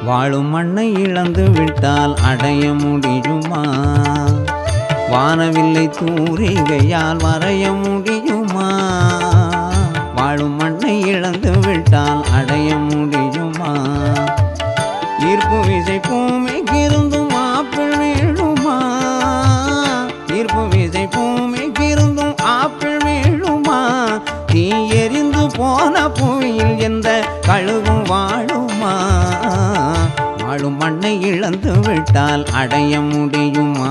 வாழும் மண்ணை இழந்து விட்டால் அடைய முடியுமா வானவில்லை தூரிகையால் வரைய முடியுமா வாழும் மண்ணை இழந்து விட்டால் அடைய முடியுமா ஈர்ப்பு விசை பூமிக்கு இருந்தும் ஆப்பிள் வீழுமா ஈர்ப்பு விசை பூமிக்கு இருந்தும் ஆப்பிள் வீழுமா தீ எரிந்து போன புவியில் எந்த கழுவும் வாழுமா வாழும் மண்ணை இழந்து விட்டால் அடைய முடியுமா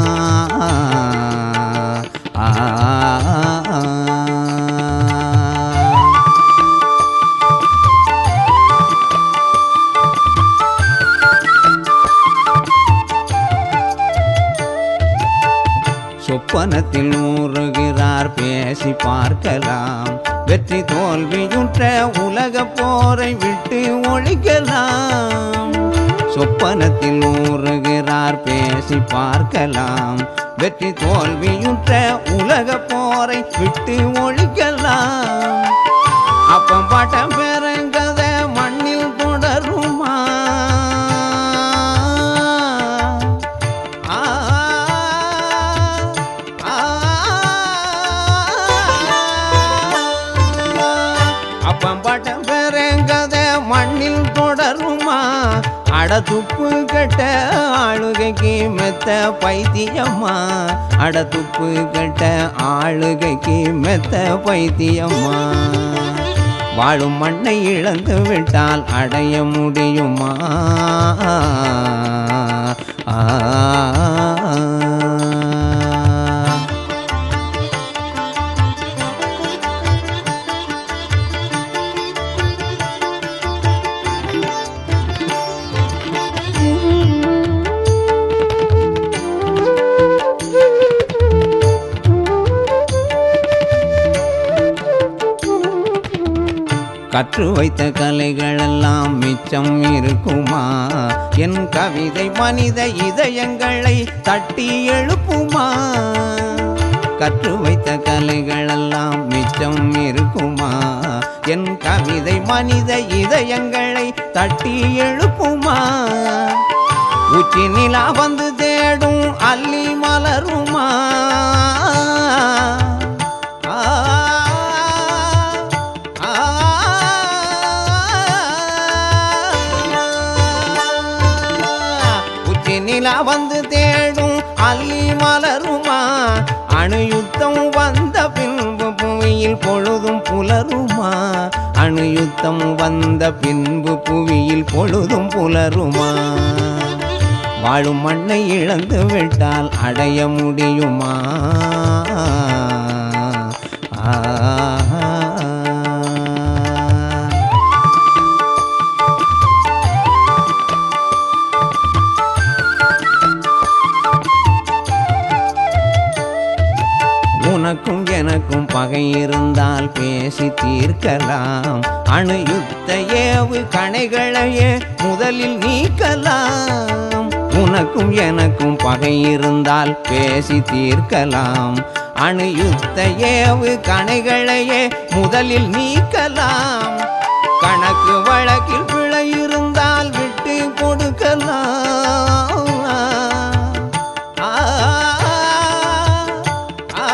ஆ சொப்பனத்தில் ஊறுகிறார் பேசி பார்க்கலாம் வெற்றி தோல்வியுற்ற உலக போரை விட்டு ஒழிக்கலாம் சொப்பனத்தில் ஊறுகிறார் பேசி பார்க்கலாம் வெற்றி தோல்வியுற்ற உலக போரை விட்டு ஒழிக்கலாம் அப்பம் பாட்டம் பெருங்கத மண்ணில் தொடருமா ஆ, ஆ, அப்பம் பாட்டம் பெருங்கத மண்ணில் தொடருமா அட துப்பு கட்ட ஆளுகைக்கு மெத்த பைத்தியம்மா அட துப்பு கட்ட ஆளுகைக்கு மெத்த பைத்தியம்மா வாழும் மண்ணை இழந்து விட்டால் அடைய முடியுமா ஆ கற்று வைத்த கலைகளெல்லாம் மிச்சம் இருக்குமா என் கவிதை மனித இதயங்களை தட்டி எழுப்புமா கற்று வைத்த கலைகளெல்லாம் மிச்சம் இருக்குமா என் கவிதை மனித இதயங்களை தட்டி எழுப்புமா உச்சி நிலா வந்து தேடும் அல்லி மலருமா ஆ, ஆ, உச்சி நிலா வந்து தேடும் அல்லி மலருமா அணுயுத்தம் வந்த பின்பு புவியில் பொழுதும் புலருமா அணுயுத்தம் வந்த பின்பு புவியில் பொழுதும் புலருமா வாழும் மண்ணை இழந்து விட்டால் அடைய முடியுமா ஆ உனக்கும் எனக்கும் பகை இருந்தால் பேசி தீர்க்கலாம் அணு யுத்த ஏவு கணைகளையே முதலில் நீக்கலாம் உனக்கும் எனக்கும் பகை இருந்தால் பேசி தீர்க்கலாம் அணு யுத்த ஏவு கணைகளையே முதலில் நீக்கலாம் கணக்கு வழக்கில் பிழை இருந்தால் விட்டு கொடுக்கலாம் ஆ, ஆ,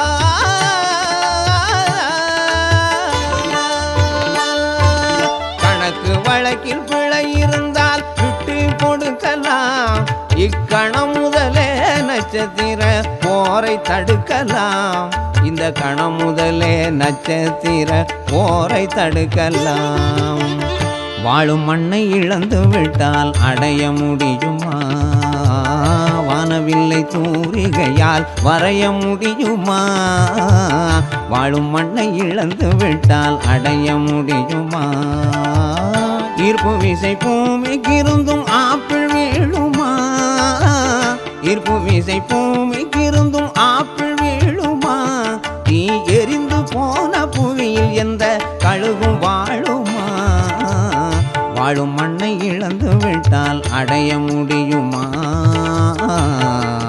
கணக்கு வழக்கில் பிழை இருந்தால் விட்டு கொடுக்கலாம் இக்கணம் முதலே நட்சத்திர போரை தடுக்கலாம் இந்த கணம் முதலே நட்சத்திர போரை தடுக்கலாம் வாழும் மண்ணை இழந்து விட்டால் அடைய முடியுமா வானவில்லை தூரிகையால் வரைய முடியுமா வாழும் மண்ணை இழந்து விட்டால் அடைய முடியுமா ஈர்ப்பு விசை பூமிக்கு இருந்தும் ஆப்பிள் வீழுமா ஈர்ப்பு விசை பூமிக்கு இருந்தும் ஆப்பிள் வீழுமா தீ எரிந்து போன புவியில் எந்த கழுகும் வாழுமா வாழும் மண்ணை இழந்து விட்டால் அடைய முடியுமா